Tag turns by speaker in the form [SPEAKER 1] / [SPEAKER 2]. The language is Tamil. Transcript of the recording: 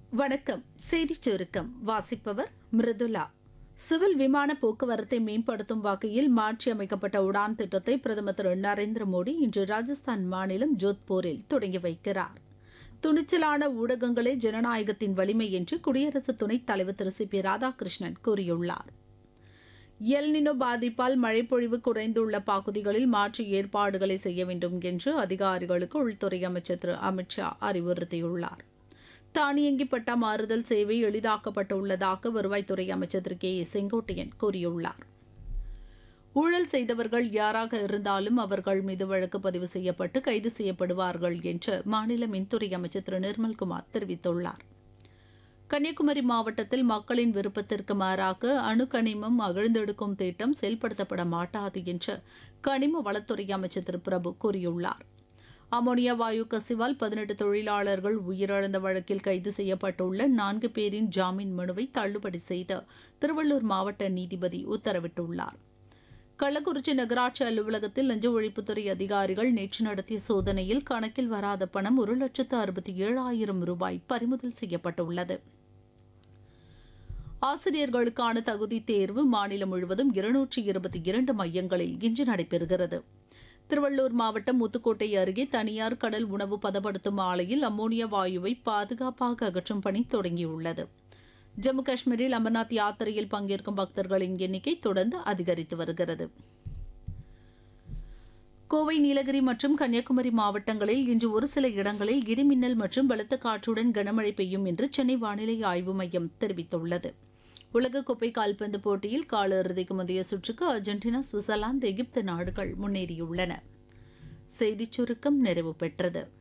[SPEAKER 1] வணக்கம் செய்திச் சுருக்கம் வாசிப்பவர் மிருதுலா சிவில் விமான போக்குவரத்தை மேம்படுத்தும் வகையில் மாற்றியமைக்கப்பட்ட உடான் திட்டத்தை பிரதமர் திரு நரேந்திர மோடி இன்று ராஜஸ்தான் மாநிலம் ஜோத்பூரில் தொடங்கி வைக்கிறார் துணிச்சலான ஊடகங்களே ஜனநாயகத்தின் வலிமை என்று குடியரசு துணைத் தலைவர் திரு சி பி ராதாகிருஷ்ணன் கூறியுள்ளார் எல்னினோ பாதிப்பால் மழைப்பொழிவு குறைந்துள்ள பகுதிகளில் மாற்று ஏற்பாடுகளை செய்ய வேண்டும் என்று அதிகாரிகளுக்கு உள்துறை அமைச்சர் திரு அமித்ஷா அறிவுறுத்தியுள்ளார் தானியங்கி பட்டா மாறுதல் சேவை எளிதாக்கப்பட்டுள்ளதாக வருவாய்த்துறை அமைச்சர் திரு கே ஏ செங்கோட்டையன் கூறியுள்ளார் ஊழல் செய்தவர்கள் யாராக இருந்தாலும் அவர்கள் மீது வழக்கு பதிவு செய்யப்பட்டு கைது செய்யப்படுவார்கள் என்று மாநில மின்துறை அமைச்சர் திரு நிர்மல்குமார் தெரிவித்துள்ளார் கன்னியாகுமரி மாவட்டத்தில் மக்களின் விருப்பத்திற்கு மாறாக அணுக்கனிமம் அகழ்ந்தெடுக்கும் திட்டம் செயல்படுத்தப்பட மாட்டாது என்று கனிம வளத்துறை அமைச்சர் திரு பிரபு கூறியுள்ளார் அமோனியா வாயு கசிவால் பதினெட்டு தொழிலாளர்கள் உயிரிழந்த வழக்கில் கைது செய்யப்பட்டுள்ள நான்கு பேரின் ஜாமீன் மனுவை தள்ளுபடி செய்து திருவள்ளூர் மாவட்ட நீதிபதி உத்தரவிட்டுள்ளார் கள்ளக்குறிச்சி நகராட்சி அலுவலகத்தில் லஞ்ச ஒழிப்புத்துறை அதிகாரிகள் நேற்று நடத்திய சோதனையில் கணக்கில் வராத பணம் ஒரு லட்சத்து அறுபத்தி ஏழாயிரம் ரூபாய் பறிமுதல் செய்யப்பட்டுள்ளது ஆசிரியர்களுக்கான தகுதி தேர்வு மாநிலம் முழுவதும் இருநூற்றி இருபத்தி இரண்டு மையங்களில் இன்று நடைபெறுகிறது திருவள்ளூர் மாவட்டம் முத்துக்கோட்டை அருகே தனியார் கடல் உணவு பதப்படுத்தும் ஆலையில் அம்மோனியா வாயுவை பாதுகாப்பாக அகற்றும் பணி தொடங்கியுள்ளது ஜம்மு காஷ்மீரில் அமர்நாத் யாத்திரையில் பங்கேற்கும் பக்தர்களின் எண்ணிக்கை தொடர்ந்து அதிகரித்து வருகிறது கோவை நீலகிரி மற்றும் கன்னியாகுமரி மாவட்டங்களில் இன்று ஒரு சில இடங்களில் இடிமின்னல் மற்றும் பலத்த காற்றுடன் கனமழை பெய்யும் என்று சென்னை வானிலை ஆய்வு மையம் தெரிவித்துள்ளது உலகக்கோப்பை கால்பந்து போட்டியில் கால இறுதிக்கு முந்தைய சுற்றுக்கு அர்ஜென்டினா சுவிட்சர்லாந்து எகிப்து நாடுகள் முன்னேறியுள்ளன செய்திச் சுருக்கம் நிறைவு பெற்றது